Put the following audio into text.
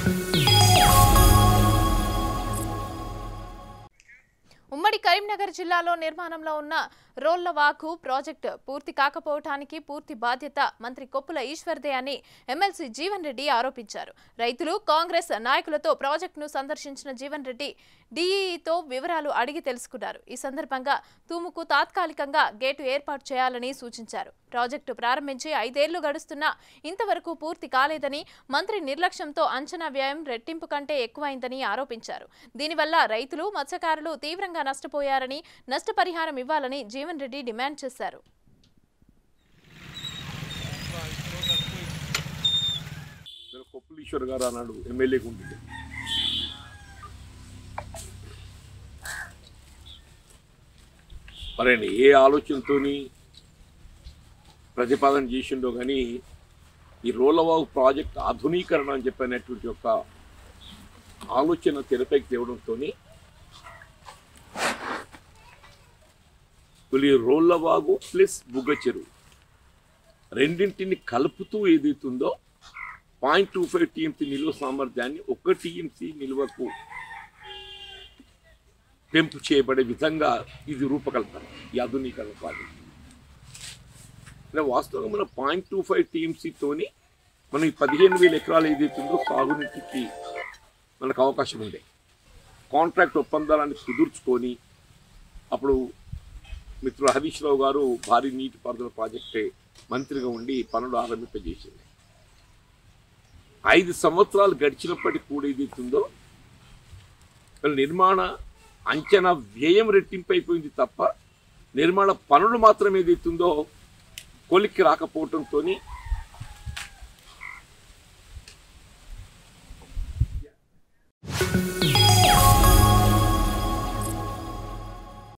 ఉమ్మడి కరీంనగర్ జిల్లాలో నిర్మాణంలో ఉన్న రోళ్లవాకు ప్రాజెక్టు పూర్తి కాకపోవటానికి పూర్తి బాధ్యత మంత్రి కొప్పుల ఈశ్వర్దే అని ఎమ్మెల్సీ జీవన్ రెడ్డి ఆరోపించారు రైతులు కాంగ్రెస్ నాయకులతో ప్రాజెక్టును సందర్శించిన జీవన్ రెడ్డి డీఈతో వివరాలు అడిగి తెలుసుకున్నారు ఈ సందర్భంగా తూముకు తాత్కాలికంగా గేటు ఏర్పాటు చేయాలని సూచించారు ప్రాజెక్టు ప్రారంభించి ఐదేళ్లు గడుస్తున్నా ఇంతవరకు పూర్తి కాలేదని మంత్రి నిర్లక్ష్యంతో అంచనా వ్యయం రెట్టింపు కంటే ఎక్కువైందని ఆరోపించారు దీనివల్ల రైతులు మత్స్యకారులు తీవ్రంగా నష్టపోయారని నష్టపరిహారం ఇవ్వాలని జీవన్ రెడ్డి డిమాండ్ చేశారు నేను కొప్పులీశ్వర్ గారు అన్నాడు ఎమ్మెల్యేకి ఉంటుంది మరి ఆయన ఏ ఆలోచనతోని ప్రతిపాదన చేసిండో కానీ ఈ రోలవాగు ప్రాజెక్ట్ ఆధునీకరణ అని చెప్పినటువంటి యొక్క ఆలోచన తెరపైకి తేవడంతో వీళ్ళు రోళ్ళవాగు ప్లస్ బుగ్గ చెరువు రెండింటిని కలుపుతూ ఏదైతుందో పాయింట్ టూ ఫైవ్ టీఎంసీ నిల్వ సామర్థ్యాన్ని ఒక టీఎంసీ నిల్వకు పెంపు చేయబడే విధంగా ఇది రూపకల్పన ఈ ఆధునీకరణ ప్రాజెక్ట్ అంటే వాస్తవంగా మన పాయింట్ టూ ఫైవ్ టీఎంసీతోని మనం ఈ పదిహేను వేల ఎకరాలు ఏదైతుందో సాగునీటికి మనకు అవకాశం ఉండే కాంట్రాక్ట్ ఒప్పందాలను కుదుర్చుకొని అప్పుడు మిత్రుడు హరీష్ రావు గారు భారీ నీటిపారుదల ప్రాజెక్టే మంత్రిగా ఉండి పనులు ఆరంభింపజేసింది ఐదు సంవత్సరాలు గడిచినప్పటికీ కూడా ఏదైతుందో వీళ్ళ నిర్మాణ అంచనా వ్యయం రెట్టింపు అయిపోయింది తప్ప నిర్మాణ పనులు మాత్రం ఏదైతుందో కొలిక్కి రాకపోవడంతో